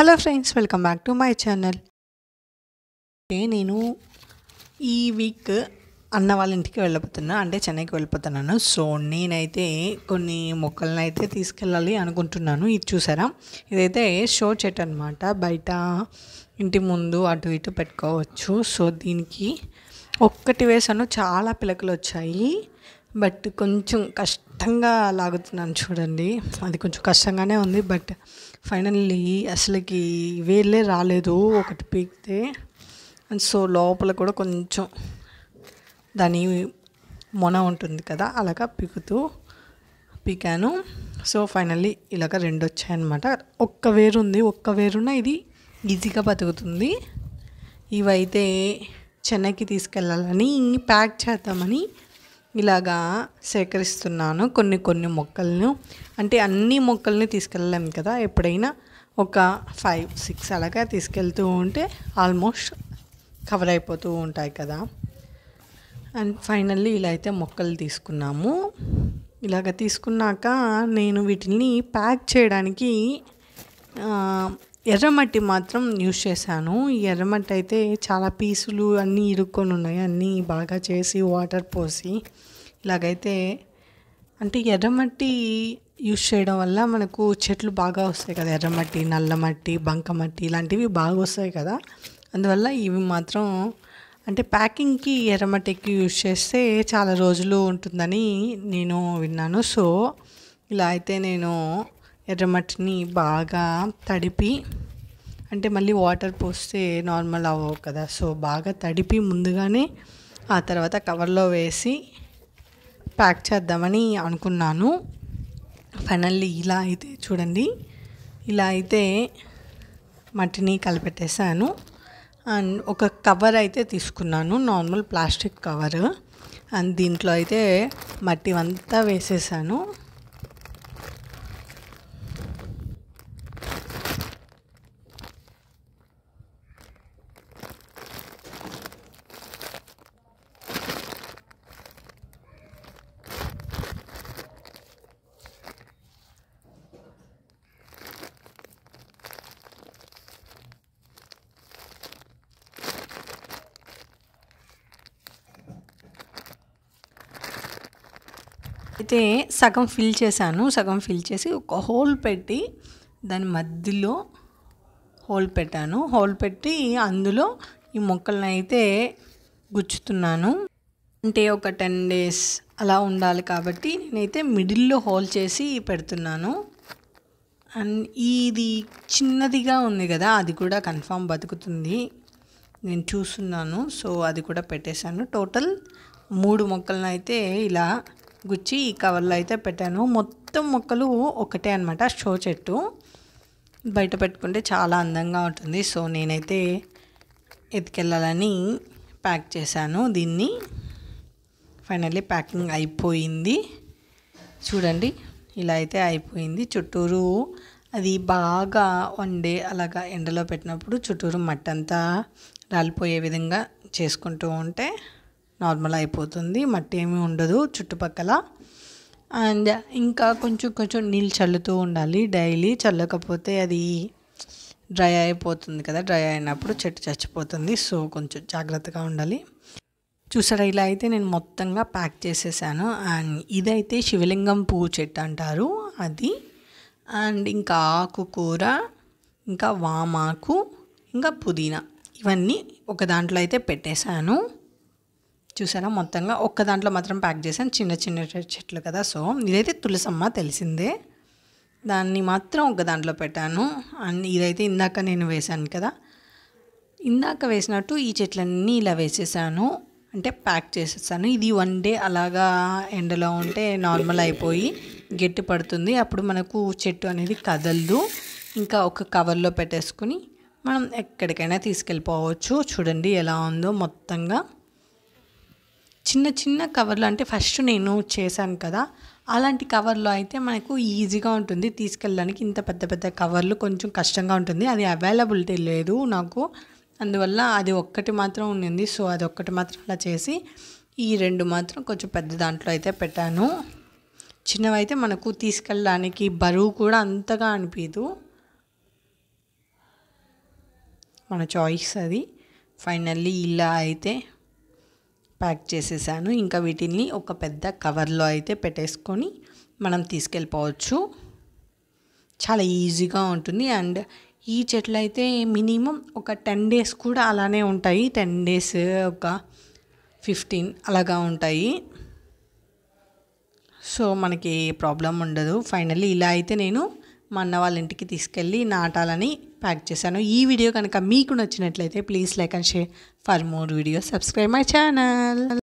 hello friends welcome back to my channel నేను ఈ week అన్న వాళ్ళ ఇంటికి వెళ్ళిపోతున్నా అంటే చెన్నైకి వెళ్ళిపోతున్నాను సో నేనైతే కొన్ని మొక్కలను అయితే తీసుకెళ్ళాలి అనుకుంటున్నాను ఇది చూసారా ఇదైతే షో చెట్టు అనమాట బయట ఇంటి ముందు అటు ఇటు పెట్టుకోవచ్చు సో దీనికి ఒక్కటి వేసాను చాలా పిలకలు వచ్చాయి బట్ కొంచెం కష్టంగా లాగుతున్నాను చూడండి అది కొంచెం కష్టంగానే ఉంది బట్ ఫైనల్లీ అసలుకి వేలే రాలేదు ఒకటి పీకితే అండ్ సో లోపల కూడా కొంచెం దాని మొన ఉంటుంది కదా అలాగా పీకుతూ పీకాను సో ఫైనల్లీ ఇలాగ రెండు వచ్చాయన్నమాట ఒక్క వేరు ఉంది ఒక్క వేరున ఇది ఈజీగా బతుకుతుంది ఇవైతే చెన్నైకి తీసుకెళ్ళాలని ప్యాక్ చేద్దామని ఇలాగా సేకరిస్తున్నాను కొన్ని కొన్ని మొక్కలను అంటే అన్ని మొక్కల్ని తీసుకెళ్ళలేము కదా ఎప్పుడైనా ఒక ఫైవ్ సిక్స్ అలాగా తీసుకెళ్తూ ఉంటే ఆల్మోస్ట్ కవర్ అయిపోతూ ఉంటాయి కదా అండ్ ఫైనల్లీ ఇలా అయితే మొక్కలు తీసుకున్నాము ఇలాగ తీసుకున్నాక నేను వీటిని ప్యాక్ చేయడానికి ఆ, ఎర్రమట్టి మాత్రం యూస్ చేశాను ఈ ఎర్రమట్టి అయితే చాలా పీసులు అన్నీ ఇరుక్కొని ఉన్నాయి అన్నీ బాగా చేసి వాటర్ పోసి ఇలాగైతే అంటే ఎర్రమట్టి యూస్ చేయడం వల్ల మనకు చెట్లు బాగా వస్తాయి కదా ఎర్రమట్టి నల్లమట్టి బంకమట్టి ఇలాంటివి బాగా వస్తాయి కదా అందువల్ల ఇవి మాత్రం అంటే ప్యాకింగ్కి ఎర్రమట్టికి యూస్ చేస్తే చాలా రోజులు ఉంటుందని నేను విన్నాను సో ఇలా అయితే నేను ఎర్రమట్టిని బాగా తడిపి అంటే మళ్ళీ వాటర్ పోస్తే నార్మల్ అవ్వవు కదా సో బాగా తడిపి ముందుగానే ఆ తర్వాత కవర్లో వేసి ప్యాక్ చేద్దామని అనుకున్నాను ఫైనల్లీ ఇలా అయితే చూడండి ఇలా అయితే మట్టిని కలిపెట్టేశాను అండ్ ఒక కవర్ అయితే తీసుకున్నాను నార్మల్ ప్లాస్టిక్ కవర్ అండ్ దీంట్లో అయితే మట్టి అంతా వేసేసాను అయితే సగం ఫిల్ చేశాను సగం ఫిల్ చేసి ఒక హోల్ పెట్టి దాని మధ్యలో హోల్ పెట్టాను హోల్ పెట్టి అందులో ఈ మొక్కలను అయితే గుచ్చుతున్నాను అంటే ఒక టెన్ డేస్ అలా ఉండాలి కాబట్టి నేనైతే మిడిల్లో హోల్ చేసి పెడుతున్నాను అండ్ ఇది చిన్నదిగా ఉంది కదా అది కూడా కన్ఫామ్ బతుకుతుంది నేను చూస్తున్నాను సో అది కూడా పెట్టేశాను టోటల్ మూడు మొక్కలను అయితే ఇలా గుచ్చి ఈ కవర్లో అయితే పెట్టాను మొత్తం మొక్కలు ఒకటే అనమాట షో చెట్టు బయట పెట్టుకుంటే చాలా అందంగా ఉంటుంది సో నేనైతే ఎత్తుకెళ్ళాలని ప్యాక్ చేశాను దీన్ని ఫైనల్లీ ప్యాకింగ్ అయిపోయింది చూడండి ఇలా అయితే అయిపోయింది చుట్టూరు అది బాగా వన్ డే అలాగా ఎండలో పెట్టినప్పుడు చుట్టూరు మట్టి అంతా రాలిపోయే విధంగా చేసుకుంటూ ఉంటే నార్మల్ అయిపోతుంది మట్టి ఏమీ ఉండదు చుట్టుపక్కల అండ్ ఇంకా కొంచెం కొంచెం నీళ్ళు చల్లుతూ ఉండాలి డైలీ చల్లకపోతే అది డ్రై అయిపోతుంది కదా డ్రై అయినప్పుడు చెట్టు చచ్చిపోతుంది సో కొంచెం జాగ్రత్తగా ఉండాలి చూసారా ఇలా అయితే నేను మొత్తంగా ప్యాక్ చేసేసాను అండ్ ఇదైతే శివలింగం పువ్వు చెట్టు అంటారు అది అండ్ ఇంకా ఆకుకూర ఇంకా వామాకు ఇంకా పుదీనా ఇవన్నీ ఒక దాంట్లో అయితే పెట్టేశాను చూసారా మొత్తంగా ఒక్క దాంట్లో మాత్రం ప్యాక్ చేశాను చిన్న చిన్న చెట్లు కదా సో ఇదైతే తులసమ్మ తెలిసిందే దాన్ని మాత్రం ఒక దాంట్లో పెట్టాను అండ్ ఇదైతే ఇందాక నేను వేశాను కదా ఇందాక వేసినట్టు ఈ చెట్లన్నీ ఇలా వేసేసాను అంటే ప్యాక్ చేసేసాను ఇది వన్ డే అలాగా ఎండలో ఉంటే నార్మల్ అయిపోయి గట్టి పడుతుంది అప్పుడు మనకు చెట్టు అనేది కదలదు ఇంకా ఒక కవర్లో పెట్టేసుకుని మనం ఎక్కడికైనా తీసుకెళ్ళిపోవచ్చు చూడండి ఎలా ఉందో మొత్తంగా చిన్న చిన్న కవర్లు అంటే ఫస్ట్ నేను చేశాను కదా అలాంటి కవర్లో అయితే మనకు ఈజీగా ఉంటుంది తీసుకెళ్ళడానికి ఇంత పెద్ద పెద్ద కవర్లు కొంచెం కష్టంగా ఉంటుంది అది అవైలబిలిటీ లేదు నాకు అందువల్ల అది ఒక్కటి మాత్రం ఉండింది సో అది ఒక్కటి మాత్రం అలా చేసి ఈ రెండు మాత్రం కొంచెం పెద్ద దాంట్లో అయితే పెట్టాను చిన్నవైతే మనకు తీసుకెళ్ళడానికి బరువు కూడా అంతగా అనిపించదు మన చాయిస్ అది ఫైనల్లీ ఇలా అయితే ప్యాక్ చేసేసాను ఇంకా వీటిని ఒక పెద్ద కవర్లో అయితే పెట్టేసుకొని మనం తీసుకెళ్ళిపోవచ్చు చాలా ఈజీగా ఉంటుంది అండ్ ఈ చెట్లు అయితే మినిమం ఒక టెన్ డేస్ కూడా అలానే ఉంటాయి టెన్ డేస్ ఒక ఫిఫ్టీన్ అలాగా ఉంటాయి సో మనకి ఏ ప్రాబ్లం ఉండదు ఫైనల్లీ ఇలా అయితే నేను మా అన్న వాళ్ళ ఇంటికి తీసుకెళ్ళి నాటాలని ప్యాక్ చేశాను ఈ వీడియో కనుక మీకు నచ్చినట్లయితే please like and share for more videos subscribe my channel